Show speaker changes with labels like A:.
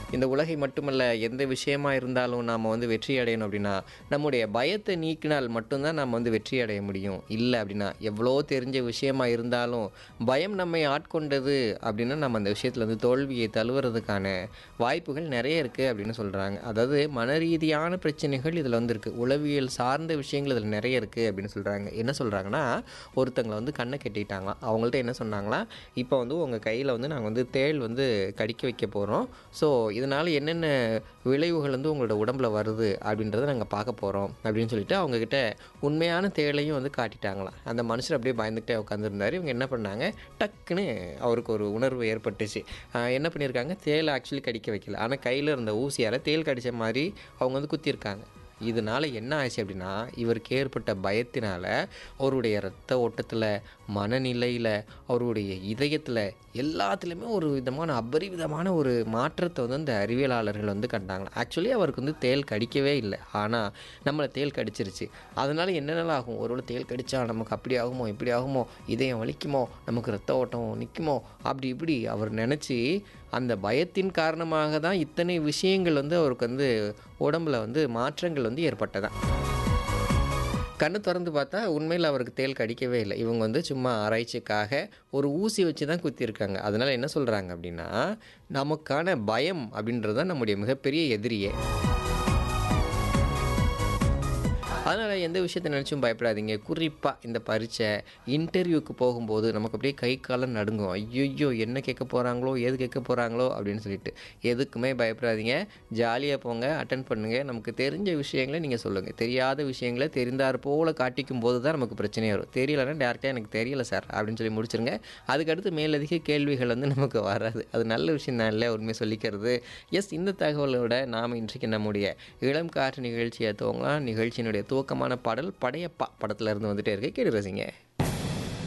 A: இந்த உலகை மட்டுமல்ல எந்த விஷயமா இருந்தாலும் நாம் வந்து வெற்றி அடையணும் அப்படின்னா நம்முடைய பயத்தை நீக்கினால் மட்டும்தான் நம்ம வந்து வெற்றி அடைய முடியும் இல்லை அப்படின்னா எவ்வளோ தெரிஞ்ச விஷயமா இருந்தாலும் பயம் நம்மை ஆட்கொண்டது அப்படின்னா நம்ம அந்த விஷயத்தில் வந்து தோல்வியை தழுவுறதுக்கான வாய்ப்புகள் நிறைய இருக்குது அப்படின்னு சொல்கிறாங்க அதாவது மன ரீதியான பிரச்சனைகள் இதில் வந்து இருக்குது உளவியல் சார்ந்த விஷயங்கள் இதில் நிறைய இருக்குது அப்படின்னு சொல்கிறாங்க என்ன சொல்கிறாங்கன்னா ஒருத்தங்களை வந்து கண்ணை கட்டிட்டாங்களாம் அவங்கள்ட்ட என்ன சொன்னாங்களா இப்போ வந்து உங்கள் கையில் வந்து நாங்கள் வந்து தேள் வந்து கடிக்க வைக்க போகிறோம் ஸோ இதனால் என்னென்ன விளைவுகள் வந்து உங்களோட உடம்புல வருது அப்படின்றத நாங்கள் பார்க்க போகிறோம் அப்படின்னு சொல்லிட்டு அவங்கக்கிட்ட உண்மையான தேளையும் வந்து காட்டிட்டாங்களாம் அந்த மனுஷர் அப்படியே பயந்துக்கிட்டே உட்காந்துருந்தார் இவங்க என்ன பண்ணாங்க டக்குன்னு அவருக்கு ஒரு உணர்வு ஏற்பட்டுச்சு ஆஹ் என்ன பண்ணியிருக்காங்க தேலை ஆக்சுவலி கடிக்க வைக்கல ஆனால் கையில் இருந்த ஊசியால் தேள் கடித்த மாதிரி அவங்க வந்து குத்திருக்காங்க இதனால் என்ன ஆச்சு அப்படின்னா இவருக்கு ஏற்பட்ட பயத்தினால அவருடைய இரத்த ஓட்டத்தில் மனநிலையில் அவருடைய இதயத்தில் எல்லாத்துலேயுமே ஒரு விதமான அபரிவிதமான ஒரு மாற்றத்தை வந்து அந்த அறிவியலாளர்கள் வந்து கண்டாங்க ஆக்சுவலி அவருக்கு வந்து தேள் கடிக்கவே இல்லை ஆனால் நம்மளை தேள் கடிச்சிருச்சு அதனால் என்னென்னலாம் ஆகும் ஒருவேளை தேள் கடிச்சா நமக்கு அப்படி ஆகுமோ இப்படி ஆகுமோ இதயம் வலிக்குமோ நமக்கு ரத்த ஓட்டம் நிற்குமோ அப்படி இப்படி அவர் நினச்சி அந்த பயத்தின் காரணமாக தான் இத்தனை விஷயங்கள் வந்து அவருக்கு வந்து உடம்புல வந்து மாற்றங்கள் வந்து ஏற்பட்டதான் கண்ணு திறந்து பார்த்தா உண்மையில் அவருக்கு தேள் கடிக்கவே இல்லை இவங்க வந்து சும்மா ஆராய்ச்சிக்காக ஒரு ஊசி வச்சு தான் குத்திருக்காங்க அதனால் என்ன சொல்கிறாங்க அப்படின்னா நமக்கான பயம் அப்படின்றது தான் நம்முடைய மிகப்பெரிய எதிரியே அதனால் எந்த விஷயத்தை நினச்சும் பயப்படாதீங்க குறிப்பாக இந்த பரீட்சை இன்டர்வியூக்கு போகும்போது நமக்கு அப்படியே கை காலம் நடுங்கும் ஐயோ என்ன கேட்க போகிறாங்களோ ஏது கேட்க போகிறாங்களோ அப்படின்னு சொல்லிட்டு எதுக்குமே பயப்படாதீங்க ஜாலியாக போங்க அட்டன் பண்ணுங்கள் நமக்கு தெரிஞ்ச விஷயங்களை நீங்கள் சொல்லுங்கள் தெரியாத விஷயங்களை தெரிந்தார் போல் காட்டிக்கும் போது தான் நமக்கு பிரச்சனையே வரும் தெரியலன்னா டேரெக்டாக எனக்கு தெரியல சார் அப்படின்னு சொல்லி முடிச்சிருங்க அதுக்கடுத்து மேலதிக கேள்விகள் வந்து நமக்கு வராது அது நல்ல விஷயம் தான் இல்லை உண்மை சொல்லிக்கிறது எஸ் இந்த தகவலோட நாம் இன்றைக்கு நம்முடைய இளம் காற்று நிகழ்ச்சியை துவங்கலாம் நிகழ்ச்சியினுடைய துவக்கமான பாடல் படையப்பா படத்துல இருந்து வந்துட்டே இருக்கு கேட்டு ரசிங்க